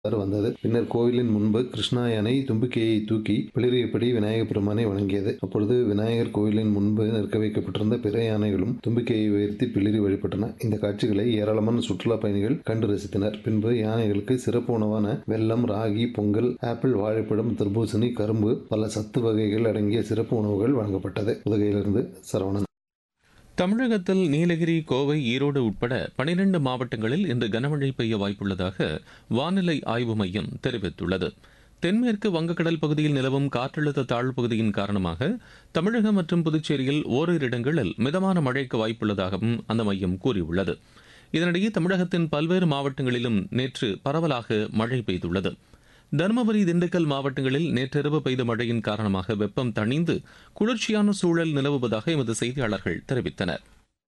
வந்தது பின்னர் கோவிலின் முன்பு கிருஷ்ணா யானை தும்பிக்கையை தூக்கி பிளிரியபடி விநாயகப் பெருமானை வணங்கியது அப்பொழுது விநாயகர் கோவிலின் முன்பு நிற்க வைக்கப்பட்டிருந்த பிற யானைகளும் தும்பிக்கையை உயர்த்தி பிளிரி வழிபட்டன இந்த காட்சிகளை ஏராளமான சுற்றுலா பயணிகள் கண்டு ரசித்தனர் பின்பு யானைகளுக்கு சிறப்பு உணவான வெல்லம் ராகி பொங்கல் ஆப்பிள் வாழைப்பழம் தர்பூசணி கரும்பு பல சத்து வகைகள் அடங்கிய சிறப்பு உணவுகள் வழங்கப்பட்டது உதகையிலிருந்து சரவணன் தமிழகத்தில் நீலகிரி கோவை ஈரோடு உட்பட பனிரெண்டு மாவட்டங்களில் இன்று கனமழை பெய்ய வாய்ப்புள்ளதாக வானிலை ஆய்வு மையம் தெரிவித்துள்ளது தென்மேற்கு வங்கக்கடல் பகுதியில் நிலவும் காற்றழுத்த தாழ்வு பகுதியின் காரணமாக தமிழகம் மற்றும் புதுச்சேரியில் ஓரிரு இடங்களில் மிதமான மழைக்கு வாய்ப்புள்ளதாகவும் அந்த மையம் கூறியுள்ளது இதனிடையே தமிழகத்தின் பல்வேறு மாவட்டங்களிலும் நேற்று பரவலாக மழை பெய்துள்ளது தருமபுரி திண்டுக்கல் மாவட்டங்களில் நேற்றிரவு பெய்த மழையின் காரணமாக வெப்பம் தணிந்து குளிர்ச்சியான சூழல் நிலவுவதாக எமது செய்தியாளர்கள் தெரிவித்தனர்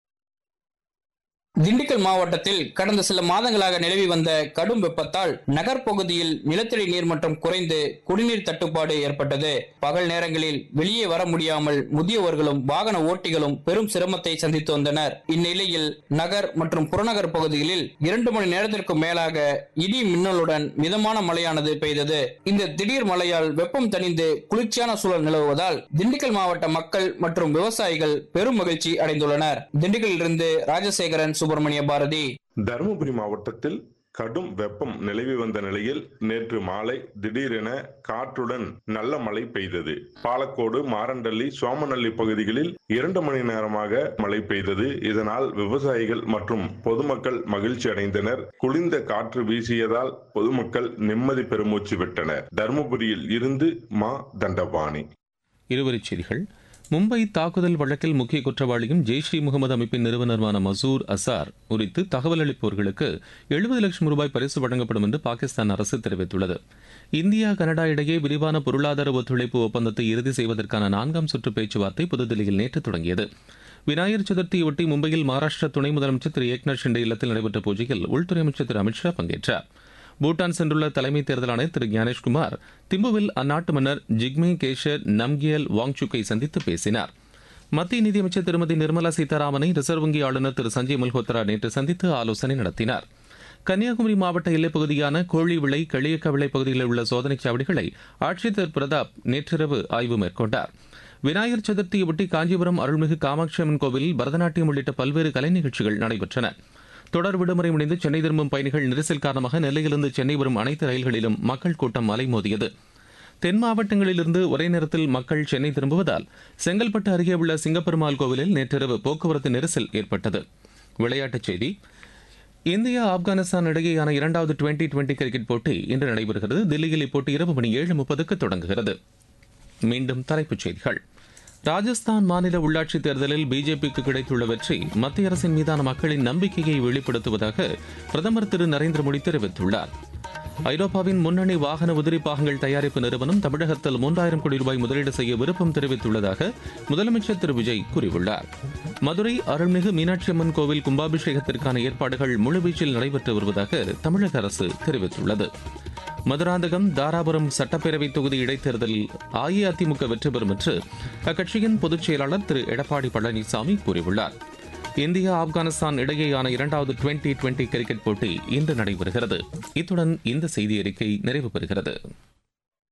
திண்டுக்கல் மாவட்டத்தில் கடந்த சில மாதங்களாக நிலவி வந்த கடும் வெப்பத்தால் நகர்ப்பகுதியில் நிலத்தடி நீர்மட்டம் குறைந்து குடிநீர் தட்டுப்பாடு ஏற்பட்டது பகல் நேரங்களில் வெளியே வர முடியாமல் முதியவர்களும் வாகன ஓட்டிகளும் பெரும் சிரமத்தை சந்தித்து வந்தனர் இந்நிலையில் நகர் மற்றும் புறநகர் பகுதிகளில் இரண்டு மணி நேரத்திற்கு மேலாக இடி மின்னலுடன் மிதமான மழையானது பெய்தது இந்த திடீர் மழையால் வெப்பம் தணிந்து குளிர்ச்சியான சூழல் நிலவுவதால் திண்டுக்கல் மாவட்ட மக்கள் மற்றும் விவசாயிகள் பெரும் மகிழ்ச்சி அடைந்துள்ளனர் திண்டுக்கல்லிருந்து ராஜசேகரன் சுப்பிரமணிய பாரதி தருமபுரி மாவட்டத்தில் கடும் வெப்பம் நிலவி வந்த நிலையில் நேற்று மாலை திடீரென காற்றுடன் நல்ல மழை பெய்தது பாலக்கோடு மாரண்டள்ளி சோமநல்லி பகுதிகளில் இரண்டு மணி நேரமாக மழை பெய்தது இதனால் விவசாயிகள் மற்றும் பொதுமக்கள் மகிழ்ச்சி அடைந்தனர் குளிர்ந்த காற்று வீசியதால் பொதுமக்கள் நிம்மதி பெருமூச்சு விட்டனர் தருமபுரியில் இருந்து மா தண்டபாணி இருவரிச் செய்திகள் மும்பை தாக்குதல் வழக்கில் முக்கிய குற்றவாளியும் ஜெய்ஷ் இ முகமது அமைப்பின் நிறுவனருமான மசூர் அசார் குறித்து தகவல் அளிப்பவர்களுக்கு எழுபது லட்சம் ரூபாய் பரிசு வழங்கப்படும் என்று பாகிஸ்தான் அரசு தெரிவித்துள்ளது இந்தியா கனடா இடையே விரிவான பொருளாதார ஒத்துழைப்பு ஒப்பந்தத்தை இறுதி செய்வதற்கான நான்காம் சுற்று பேச்சுவார்த்தை புதுதில்லியில் நேற்று தொடங்கியது விநாயகர் சதுர்த்தியொட்டி மும்பையில் மகாராஷ்டிரா துணை முதலமைச்சர் திரு ஏக்நாத் ஷிண்டே இல்லத்தில் நடைபெற்ற பூஜையில் உள்துறை அமைச்சர் திரு அமித்ஷா பங்கேற்றார் பூட்டான் சென்றுள்ள தலைமை தேர்தல் ஆணையர் திரு ஞானேஷ்குமார் திம்புவில் அந்நாட்டு மன்னர் ஜிக்மே கேஷர் நம்கியல் வாங்சுக்கை சந்தித்து பேசினார் மத்திய நிதியமைச்சர் திருமதி நிர்மலா சீதாராமனை ரிசர்வ் வங்கி ஆளுநர் திரு சஞ்சய் மல்ஹோத்ரா நேற்று சந்தித்து ஆலோசனை நடத்தினார் கன்னியாகுமரி மாவட்ட எல்லைப் பகுதியான கோழிவிளை களியக்கவிளை பகுதிகளில் உள்ள சோதனைச் சாவடிகளை ஆட்சியர் பிரதாப் நேற்றிரவு ஆய்வு மேற்கொண்டார் விநாயகர் சதுர்த்தியொட்டி காஞ்சிபுரம் அருள்மிகு காமாட்சி அம்மன் கோவிலில் பரதநாட்டியம் உள்ளிட்ட பல்வேறு கலை நிகழ்ச்சிகள் நடைபெற்றன தொடர் விடுமுறை முடிந்து சென்னை திரும்பும் பயணிகள் நெரிசல் காரணமாக நெல்லையிலிருந்து சென்னை வரும் அனைத்து ரயில்களிலும் மக்கள் கூட்டம் அலைமோதியது தென் மாவட்டங்களிலிருந்து ஒரே நேரத்தில் மக்கள் சென்னை திரும்புவதால் செங்கல்பட்டு அருகே உள்ள சிங்கப்பெருமாள் கோவிலில் நேற்றிரவு போக்குவரத்து நெரிசல் ஏற்பட்டது விளையாட்டுச் செய்தி இந்தியா ஆப்கானிஸ்தான் இடையேயான இரண்டாவது டுவெண்டி டுவெண்டி கிரிக்கெட் போட்டி இன்று நடைபெறுகிறது தில்லியில் இப்போட்டி இரவு மணி ஏழு முப்பதுக்கு தொடங்குகிறது மீண்டும் தலைப்புச் செய்திகள் ராஜஸ்தான் மாநில உள்ளாட்சித் தேர்தலில் பிஜேபிக்கு கிடைத்துள்ள வெற்றி மத்திய அரசின் மீதான மக்களின் நம்பிக்கையை வெளிப்படுத்துவதாக பிரதமர் திரு நரேந்திர மோடி தெரிவித்துள்ளார் ஐரோப்பாவின் முன்னணி வாகன உதிரி பாகங்கள் தயாரிப்பு நிறுவனம் தமிழகத்தில் மூன்றாயிரம் கோடி ரூபாய் முதலீடு செய்ய விருப்பம் தெரிவித்துள்ளதாக முதலமைச்சர் திரு விஜய் கூறியுள்ளார் மதுரை அருள்மிகு மீனாட்சி அம்மன் கோவில் கும்பாபிஷேகத்திற்கான ஏற்பாடுகள் முழுவீச்சில் நடைபெற்று வருவதாக தமிழக அரசு தெரிவித்துள்ளது மதுராந்தகம் தாராபுரம் சட்டப்பேரவை தொகுதி இடைத்தேர்தலில் அஇஅதிமுக வெற்றி பெறும் என்று அக்கட்சியின் பொதுச் செயலாளர் திரு எடப்பாடி பழனிசாமி கூறியுள்ளார் இந்தியா ஆப்கானிஸ்தான் இடையேயான இரண்டாவது டுவெண்டி டுவெண்டி கிரிக்கெட் போட்டி இன்று நடைபெறுகிறது இத்துடன் இந்த செய்தி அறிக்கை நிறைவு பெறுகிறது